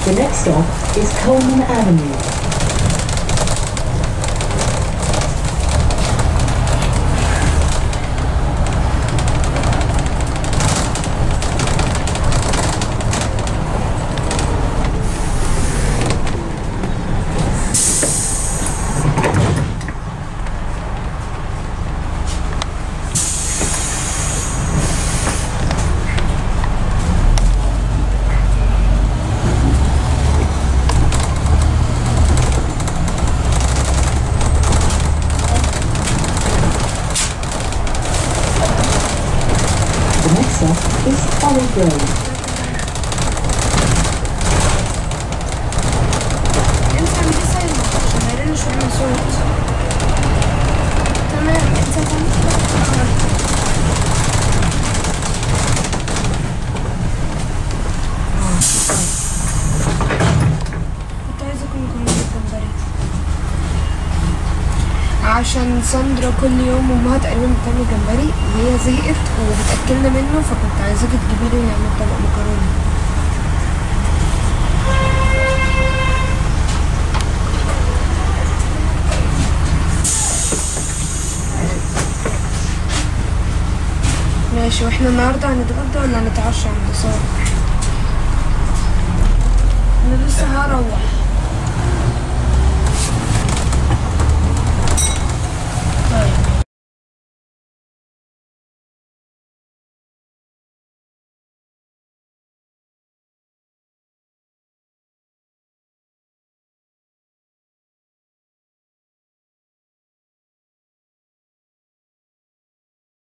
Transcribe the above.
The next stop is Coleman Avenue. The next stop is Olive Road. انت اعمل ايه سايلنت عشان ما يرنش ويعمل صوت تمام انت هتعمل كده كنت عايزة اكون كمية جمبري عشان ساندرا كل يوم امها تقريبا بتعمل جمبري وهي زهقت وبتاكلنا منه فكنت عايزاكي تجيبي لي نعمل طبق مكرونه ماشي واحنا النهارده هنتغدى ولا هنتعشى عند سارة انا لسه هروح